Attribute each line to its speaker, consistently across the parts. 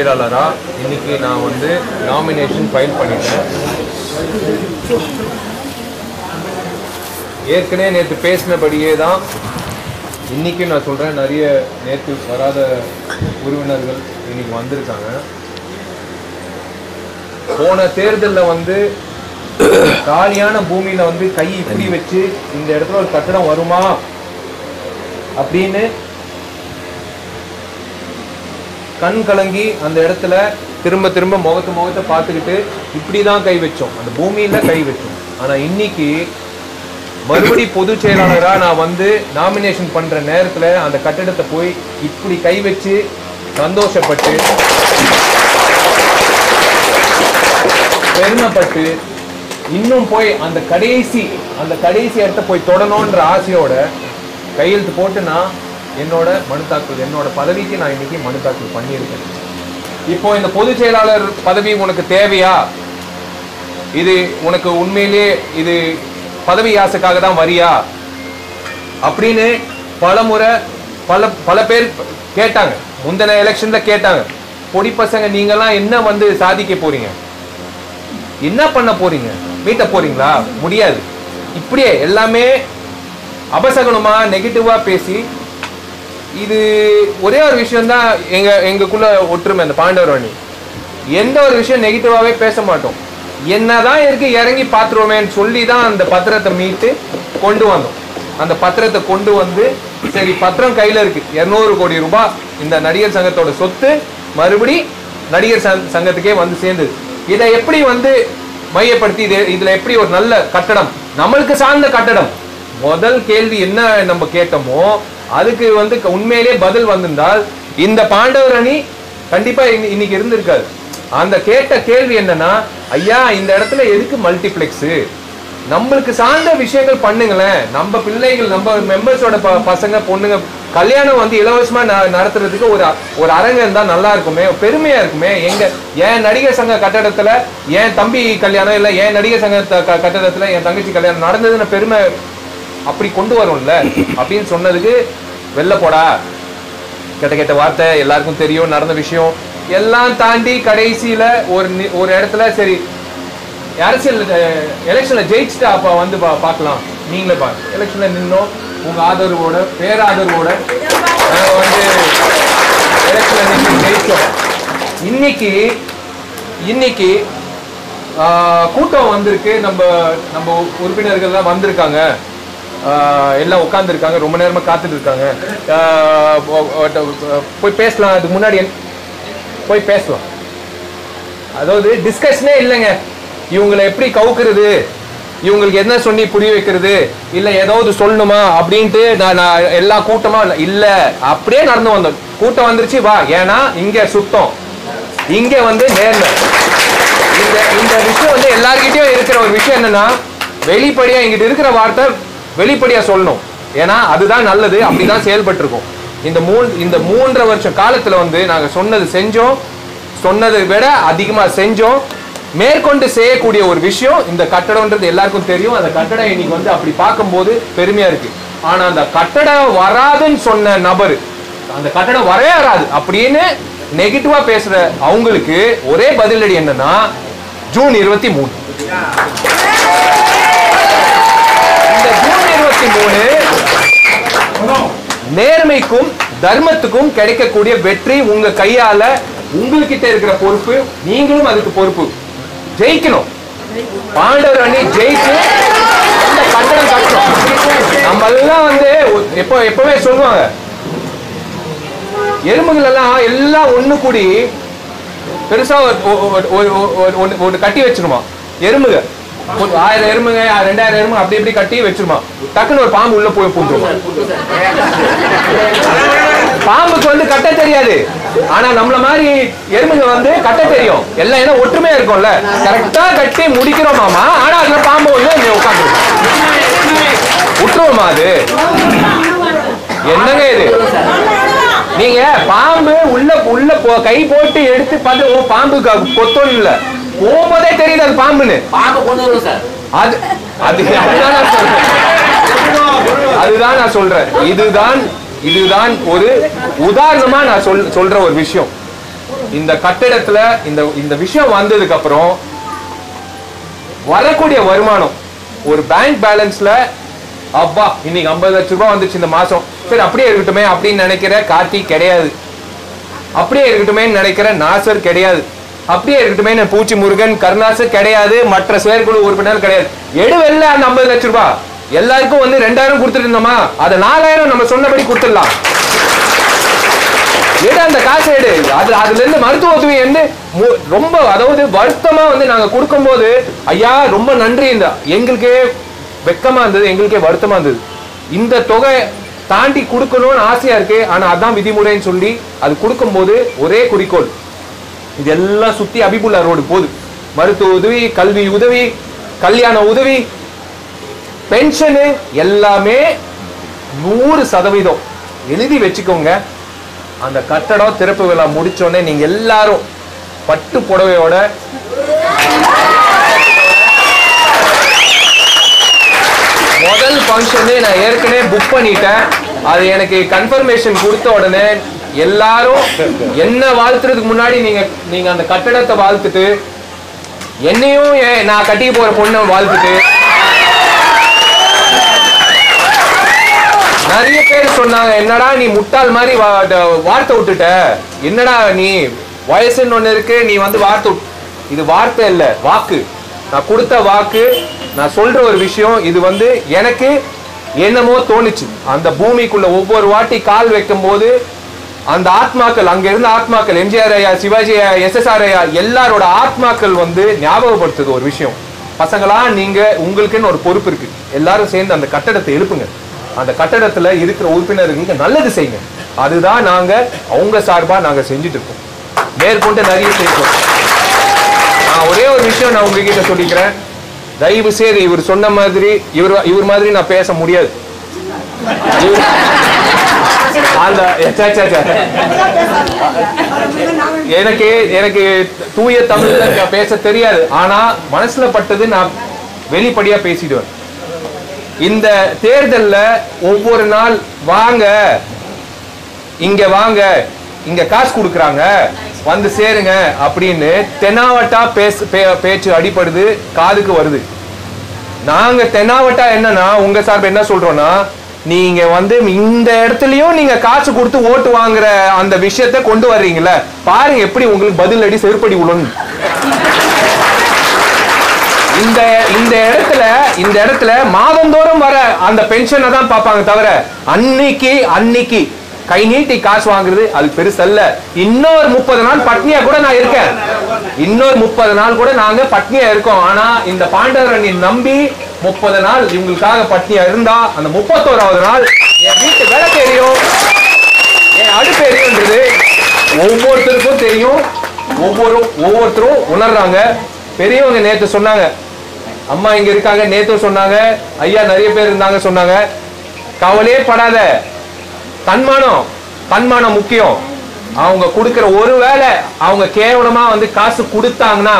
Speaker 1: செயலாளரா இன்னைக்கு நான் வந்து நாமினேஷன் ஃபைல் பண்ணிட்டேன் ஏற்கனவே நேற்று பேசினபடியே தான் இன்னைக்கு நான் சொல்கிறேன் நிறைய நேற்று வராத உறவினர்கள் இன்னைக்கு வந்திருக்காங்க போன தேர்தலில் வந்து காலியான பூமியில வந்து கை இப்படி வச்சு இந்த இடத்துல ஒரு கட்டடம் வருமா அப்படின்னு கண் கலங்கி அந்த இடத்துல திரும்ப திரும்ப முகத்தை முகத்தை பார்த்துக்கிட்டு இப்படி தான் கை வச்சோம் அந்த பூமியில கை வச்சோம் ஆனா இன்னைக்கு மறுபடி பொதுச் செயலாளரா நான் வந்து நாமினேஷன் பண்ற நேரத்துல அந்த கட்டிடத்தை போய் இப்படி கை வச்சு சந்தோஷப்பட்டு பெருமைப்பட்டு இன்னும் போய் அந்த கடைசி அந்த கடைசி இடத்த போய் தொடணுன்ற ஆசையோட கையெழுத்து போட்டு நான் என்னோட மனு தாக்கல் என்னோட பதவிக்கு நான் இன்னைக்கு மனு தாக்கல் பண்ணியிருக்கேன் இப்போ இந்த பொதுச் செயலாளர் பதவி உனக்கு தேவையா இது உனக்கு உண்மையிலேயே இது பதவி ஆசைக்காக தான் வரியா அப்படின்னு பல முறை பல பல பேர் கேட்டாங்க முந்தின எலெக்ஷன்ல கேட்டாங்க பொடி பசங்க நீங்கெல்லாம் என்ன வந்து சாதிக்க போறீங்க என்ன பண்ண போறீங்க மீட்ட போறீங்களா முடியாது இப்படியே எல்லாமே அபசகனமா நெகட்டிவா பேசி இது ஒரே ஒரு விஷயம் தான் எங்க எங்களுக்குள்ள ஒற்றுமை அந்த பாண்டவர் அணி எந்த ஒரு விஷயம் நெகட்டிவாவே பேச மாட்டோம் என்னதான் இருக்கு இறங்கி பார்த்துருவோமேன்னு சொல்லி தான் அந்த பத்திரத்தை மீட்டு கொண்டு வந்தோம் அந்த பத்திரத்தை கொண்டு வந்து சரி பத்திரம் கையில இருக்கு இருநூறு கோடி ரூபாய் இந்த நடிகர் சங்கத்தோட சொத்து மறுபடி நடிகர் சங்க- சங்கத்துக்கே வந்து சேர்ந்தது இதை எப்படி வந்து மையப்படுத்தி இது இதுல எப்படி ஒரு நல்ல கட்டடம் நம்மளுக்கு சார்ந்த கட்டடம் முதல் கேள்வி என்ன நம்ம கேட்டோமோ அதுக்கு வந்து க- உண்மையிலேயே பதில் வந்திருந்தால் இந்த பாண்டவர் அணி கண்டிப்பா இன்னி- இன்னைக்கு இருந்திருக்காது அந்த கேட்ட கேள்வி என்னன்னா ஐயா இந்த இடத்துல எதுக்கு மல்டிப்ளெக்ஸ் நம்மளுக்கு சார்ந்த விஷயங்கள் பண்ணுங்களேன் நம்ம பிள்ளைகள் நம்ம மெம்பர்ஸோட பசங்க பொண்ணுங்க கல்யாணம் வந்து இலவசமா ந- நடத்துறதுக்கு ஒரு அ- ஒரு அரங்கம் இருந்தா நல்லா இருக்குமே பெருமையா இருக்குமே எங்க என் நடிகர் சங்க கட்டடத்துல என் தம்பி கல்யாணம் இல்ல என் நடிகர் சங்க த- க- கட்டடத்துல என் தங்கச்சி கல்யாணம் நடந்ததுன்னு பெருமை அப்படி கொண்டு வரும்ல அப்படின்னு சொன்னதுக்கு வெளில போடா கெட்ட கெட்ட வார்த்தை எல்லாருக்கும் தெரியும் நடந்த விஷயம் எல்லாம் தாண்டி கடைசியில ஒரு நி- ஒரு இடத்துல சரி அரசியல் எலெக்ஷன்ல ஜெயிச்சுட்டு அப்ப வந்து பா- பார்க்கலாம் நீங்களே பாருங்க எலெக்ஷன்ல நின்னோம் உங்க ஆதரவோட பேராதரவோட நாங்க வந்து எலெக்ஷன்ல நின்று ஜெயிச்சோம் இன்னைக்கு இன்னைக்கு ஆஹ், கூட்டம் வந்திருக்கு நம்ம நம்ம உறுப்பினர்கள்லாம் வந்திருக்காங்க ஆஹ், எல்லாம் உட்காந்துருக்காங்க ரொம்ப நேரமா காத்துட்டு இருக்காங்க ஆஹ், ஒ- ஒ- போய் பேசலாம் அதுக்கு முன்னாடி என்ன- போய் பேசலாம் அதாவது டிஸ்கஷனே இல்லைங்க இவங்களை எப்படி கவுக்குறது இவங்களுக்கு என்ன சொல்லி புரிய வைக்கிறது இல்ல ஏதாவது சொல்லணுமா அப்படின்ட்டு நான் நான் எல்லா கூட்டமா இல்ல- இல்ல அப்படியே நடந்து வந்தோம் கூட்டம் வந்துருச்சு வா ஏன்னா இங்க சுத்தம் இங்க வந்து நேர்மை இந்த இந்த விஷயம் வந்து எல்லார்கிட்டயும் இருக்கிற ஒரு விஷயம் என்னன்னா வெளிப்படையா இங்கிட்ட இருக்கிற வார்த்தை வெளிப்படையா சொல்லணும் ஏன்னா அதுதான் நல்லது அப்படிதான் செயல்பட்டு இருக்கோம் இந்த மூணு இந்த மூன்றரை வருஷம் காலத்துல வந்து நாங்க சொன்னது செஞ்சோம் சொன்னதை விட அதிகமா செஞ்சோம் மேற்கொண்டு செய்யக்கூடிய ஒரு விஷயம் இந்த கட்டடம்ன்றது எல்லாருக்கும் தெரியும் அந்த கட்டடம் இன்னைக்கு வந்து அப்படி பார்க்கும்போது பெருமையா இருக்கு ஆனா அந்த கட்டடம் வராதுன்னு சொன்ன நபர் அந்த கட்டடம் வரவே வராது அப்படின்னு நெகட்டிவா பேசுற அவங்களுக்கு ஒரே பதிலடி என்னன்னா ஜூன் இருபத்தி மூணு இந்த ஜூன் இருபத்தி மூணு நேர்மைக்கும் தர்மத்துக்கும் கிடைக்கக்கூடிய வெற்றி உங்க கையால உங்ககிட்ட இருக்கிற பொறுப்பு நீங்களும் அதுக்கு பொறுப்பு ஜெயிக்கணும் பாண்டவர் அணி ஜெயிச்சு அந்த கட்டடம் கட்டணும் நம்ம எல்லாம் வந்து எப்போ எப்பவுமே சொல்லுவாங்க எறும்புகள் எல்லாம் எல்லாம் ஒண்ணு கூடி பெருசா ஒரு- ஒரு- ஒரு- ஒரு- ஒரு- ஒண்ணு- ஒண்ணு கட்டி வச்சிருமா எறும்புக ஒரு ஆயிரம் எறும்புங்க ஆ- ரெண்டாயிரம் எறும்பு அப்படி இப்படி கட்டி வச்சிருமா டக்குன்னு ஒரு பாம்பு உள்ள போய் பூந்துருமா பாம்புக்கு வந்து கட்ட தெரியாது ஆனா நம்மள மாதிரி எறும்புங்க வந்து கட்ட தெரியும் எல்லாம் ஏன்னா ஒற்றுமையா இருக்கும்ல கரெக்டா கட்டி முடிக்கிறோம் மாமா ஆனா அதுல பாம்பு வந்து உட்காந்து விட்டுருவோமா அது என்னங்க இது நீங்க பாம்பு உள்ள உள்ள போ- கை போட்டு எடுத்து பார்த்து ஓ பாம்பு க- கொத்தோன்னு இல்ல போகும்போதே தெரியுது அது பாம்புன்னு
Speaker 2: பாம்பு கொண்டு வருவோம் சார்
Speaker 1: அது அது அதுதான் நான் சொல்றேன். அதுதான் நான் சொல்றேன் இதுதான் இதுதான் ஒரு உதாரணமா நான் சொல் சொல்ற ஒரு விஷயம் இந்த கட்டிடத்துல இந்த இந்த விஷயம் வந்ததுக்கு அப்புறம் வரக்கூடிய வருமானம் ஒரு பேங்க் பேலன்ஸ்ல அப்பா இன்னைக்கு ஐம்பது லட்ச ரூபாய் வந்துச்சு இந்த மாசம் சரி அப்படியே இருக்கட்டுமே அப்படின்னு நினைக்கிற கார்த்திக் கிடையாது அப்படியே இருக்கட்டுமே நினைக்கிற நாசர் கிடையாது அப்படியே இருக்கட்டுமே பூச்சி முருகன் கருணாசர் கிடையாது மற்ற செயற்குழு உறுப்பினர் கிடையாது எடுவெல்ல அந்த ஐம்பது லட்ச ரூபாய் எல்லாருக்கும் வந்து ரெண்டாயிரம் கொடுத்துட்டு இருந்தோமா அதை நாலாயிரம் நம்ம சொன்னபடி கொடுத்துடலாம் எடு அந்த காசை எடு அது அதுல இருந்து மருத்துவ உதவி வந்து மு- ரொம்ப அதாவது வருத்தமா வந்து நாங்க கொடுக்கும்போது ஐயா ரொம்ப நன்றி இந்த எங்களுக்கே வெக்கமா இருந்தது எங்களுக்கே வருத்தமா இருந்தது இந்த தொகை தாண்டி கொடுக்கணும்னு ஆசையா இருக்கு ஆனா அதான் விதிமுறைன்னு சொல்லி அது கொடுக்கும்போது ஒரே குறிக்கோள் இதெல்லாம் சுத்தி அபிபுல்லா ரோடு போகுது மருத்துவ உதவி கல்வி உதவி கல்யாண உதவி பென்ஷனு எல்லாமே நூறு சதவீதம் எழுதி வச்சுக்கோங்க அந்த கட்டடம் திறப்பு விழா முடிச்சோடனே நீங்க எல்லாரும் பட்டு புடவையோட முதல் ஃபங்க்ஷனே நான் ஏற்கனவே புக் பண்ணிட்டேன் அது எனக்கு கன்ஃபர்மேஷன் கொடுத்த உடனே எல்லாரும் என்ன வாழ்த்துறதுக்கு முன்னாடி நீங்க நீங்க அந்த கட்டடத்தை வாழ்த்துட்டு என்னையும் ஏன் நான் கட்டிக்க போற பொண்ணை வாழ்த்துட்டு நிறைய பேர் சொன்னாங்க என்னடா நீ முட்டாள் மாதிரி வா- ட- வார்த்தை விட்டுட்ட என்னடா நீ வயசுன்னு ஒண்ணு இருக்கு நீ வந்து வார்த்தை விட்- இது வார்த்தை இல்ல வாக்கு நான் கொடுத்த வாக்கு நான் சொல்ற ஒரு விஷயம் இது வந்து எனக்கு என்னமோ தோணுச்சு அந்த பூமிக்குள்ள ஒவ்வொரு வாட்டி கால் வைக்கும் போது அந்த ஆத்மாக்கள் அங்க இருந்த ஆத்மாக்கள் எம்ஜிஆர் ஐயா சிவாஜி ஐயா எஸ்எஸ்ஆர் ஐயா எல்லாரோட ஆத்மாக்கள் வந்து ஞாபகப்படுத்துது ஒரு விஷயம் பசங்களா நீங்க உங்களுக்குன்னு ஒரு பொறுப்பு இருக்கு எல்லாரும் சேர்ந்து அந்த கட்டடத்தை எழுப்புங்க அந்த கட்டடத்துல இருக்கிற உறுப்பினர்களுக்கு நல்லது செய்யுங்க அதுதான் நாங்க அவங்க சார்பா நாங்க செஞ்சுட்டு இருக்கோம் மேற்கொண்டு நிறைய செய்யணும் நான் ஒரே ஒரு விஷயம் நான் உங்ககிட்ட சொல்லிக்கிறேன் தயவு செய்து இவர் சொன்ன மாதிரி இவர் இவர் மாதிரி நான் பேச முடியாது இவர் அந்த ச்சே, ச்சே, ச்சே. எனக்கு எனக்கு தூய தமிழ்ல நான் பேச தெரியாது ஆனா மனசுல பட்டது நான் வெளிப்படையா பேசிடுவேன் இந்த தேர்தல்ல ஒவ்வொரு நாள் வாங்க இங்க வாங்க இங்க காசு கொடுக்குறாங்க வந்து சேருங்க அப்படின்னு தெனாவட்டா பேச பே- பேச்சு அடிபடுது காதுக்கு வருது நாங்க தெனாவட்டா என்னன்னா உங்க சார்பு என்ன சொல்றோம்னா நீங்க வந்து இந்த இடத்துலயும் நீங்க காசு கொடுத்து ஓட்டு வாங்குற அந்த விஷயத்தை கொண்டு வர்றீங்கல்ல பாருங்க எப்படி உங்களுக்கு பதில் அடி செருப்படி விழுன்னு இந்த இந்த இடத்துல இந்த இடத்துல மாதந்தோறும் வர அந்த பென்ஷனை தான் பார்ப்பாங்க தவிர அன்னைக்கு அன்னைக்கு கை நீட்டி காசு வாங்குறது அது பெருசல்ல இன்னொரு முப்பது நாள் பட்னியா கூட நான் இருக்கேன் இன்னொரு முப்பது நாள் கூட நாங்க பட்னியா இருக்கோம் ஆனா இந்த பாண்டவரனை நம்பி முப்பது நாள் இவங்களுக்காக பட்னியா இருந்தா அந்த முப்பத்தோராவது நாள் என் வீட்டு வேலை தெரியும் என் அடுப்பு எரியுன்றது ஒவ்வொருத்தருக்கும் தெரியும் ஒவ்வொரு ஒவ்வொருத்தரும் உணர்றாங்க பெரியவங்க நேத்து சொன்னாங்க அம்மா இங்க இருக்காங்க நேத்து சொன்னாங்க ஐயா நிறைய பேர் இருந்தாங்க சொன்னாங்க கவலையே படாத தன்மானம் தன்மானம் முக்கியம் அவங்க கொடுக்கிற ஒரு வேளை அவங்க கேவலமா வந்து காசு கொடுத்தாங்கன்னா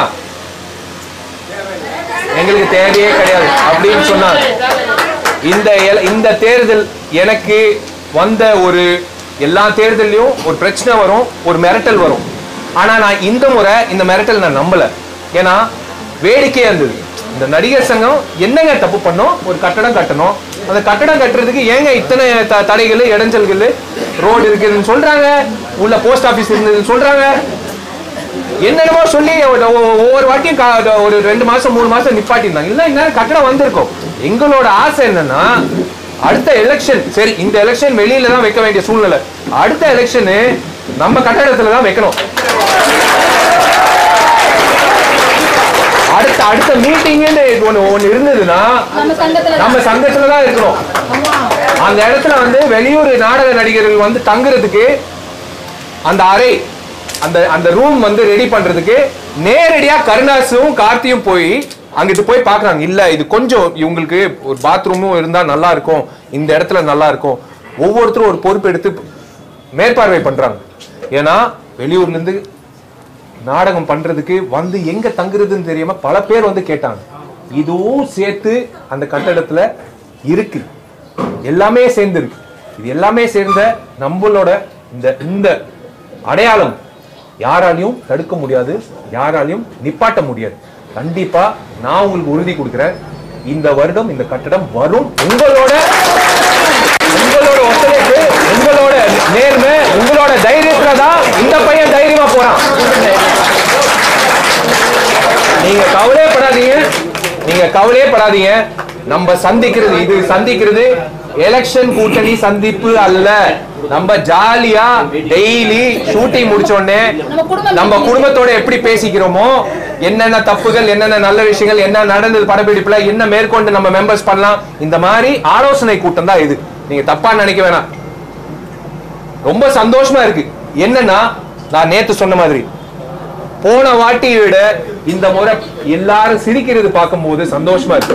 Speaker 1: எங்களுக்கு தேவையே கிடையாது அப்படின்னு சொன்னாங்க இந்த எல- இந்த தேர்தல் எனக்கு வந்த ஒரு எல்லா தேர்தல்லையும் ஒரு பிரச்சனை வரும் ஒரு மிரட்டல் வரும் ஆனா நான் இந்த முறை இந்த மிரட்டல் நான் நம்பல ஏன்னா வேடிக்கையா இருந்தது இந்த நடிகர் சங்கம் என்னங்க தப்பு பண்ணோம் ஒரு கட்டடம் கட்டணும் அந்த கட்டடம் கட்டுறதுக்கு ஏங்க இத்தனை த- தடைகள் இடைஞ்சல்கள் ரோடு இருக்குதுன்னு சொல்றாங்க உள்ள போஸ்ட் ஆபீஸ் இருந்ததுன்னு சொல்றாங்க என்னென்னமோ சொல்லி ஒரு- ஒ- ஒவ்வொரு வாட்டியும் கா- ஒரு ரெண்டு மாசம் மூணு மாசம் நிப்பாட்டியிருந்தாங்க இல்ல இந்நேரம் கட்டடம் வந்திருக்கும் எங்களோட ஆசை என்னன்னா அடுத்த எலெக்ஷன் சரி இந்த எலெக்ஷன் வெளியில தான் வைக்க வேண்டிய சூழ்நிலை அடுத்த எலெக்ஷனு நம்ம கட்டடத்துல தான் வைக்கணும் அடுத்த அடுத்த மீட்டிங்னு ஒண்ணு ஒண்ணு இருந்ததுன்னா
Speaker 2: நம்ம சங்கத்துல
Speaker 1: நம்ம சங்கத்துல தான் இருக்கணும் அந்த இடத்துல வந்து வெளியூர் நாடக நடிகர்கள் வந்து தங்குறதுக்கு அந்த அறை அந்த அந்த ரூம் வந்து ரெடி பண்றதுக்கு நேரடியா கருணாசும் கார்த்தியும் போய் அங்கிட்டு போய் பார்க்கறாங்க இல்ல இது கொஞ்சம் இவங்களுக்கு ஒரு பாத்ரூமும் இருந்தா நல்லா இருக்கும் இந்த இடத்துல நல்லா இருக்கும் ஒவ்வொருத்தரும் ஒரு பொறுப்பு எடுத்து மேற்பார்வை பண்றாங்க ஏன்னா வெளியூர்ல இருந்து நாடகம் பண்றதுக்கு வந்து எங்க தங்குறதுன்னு தெரியாம பல பேர் வந்து கேட்டாங்க இதுவும் சேர்த்து அந்த கட்டடத்துல இருக்கு எல்லாமே சேர்ந்து இருக்கு இது எல்லாமே சேர்ந்த நம்மளோட இந்த இந்த அடையாளம் யாராலையும் தடுக்க முடியாது யாராலையும் நிப்பாட்ட முடியாது கண்டிப்பா நான் உங்களுக்கு உறுதி கொடுக்கிறேன் இந்த வருடம் இந்த கட்டடம் வரும் உங்களோட உங்களோட ஒத்துழைப்பு உங்களோட நேர்மை உங்களோட தைரியத்துல தான் இந்த பையன் தைரியமா போறான் நீங்க கவலையப்படாதீங்க நீங்க கவலையப்படாதீங்க நம்ம சந்திக்கிறது இது சந்திக்கிறது எலெக்ஷன் கூட்டணி சந்திப்பு அல்ல நம்ம ஜாலியா டெய்லி ஷூட்டிங் முடிச்ச உடனே நம்ம குடும்பத்தோட எப்படி பேசிக்கிறோமோ என்னென்ன தப்புகள் என்னென்ன நல்ல விஷயங்கள் என்ன நடந்தது படப்பிடிப்புல என்ன மேற்கொண்டு நம்ம மெம்பர்ஸ் பண்ணலாம் இந்த மாதிரி ஆலோசனை கூட்டம் தான் இது நீங்க தப்பா நினைக்க வேணாம் ரொம்ப சந்தோஷமா இருக்கு என்னன்னா நான் நேத்து சொன்ன மாதிரி போன வாட்டியை விட இந்த முறை எல்லாரும் சிரிக்கிறது பார்க்கும்போது சந்தோஷமா இருக்கு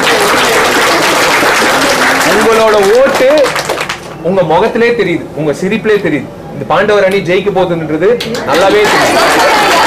Speaker 1: உங்களோட ஓட்டு உங்க முகத்திலே தெரியுது உங்க சிரிப்பிலே தெரியுது இந்த பாண்டவர் அணி ஜெயிக்க போகுதுன்றது நல்லாவே தெரியுது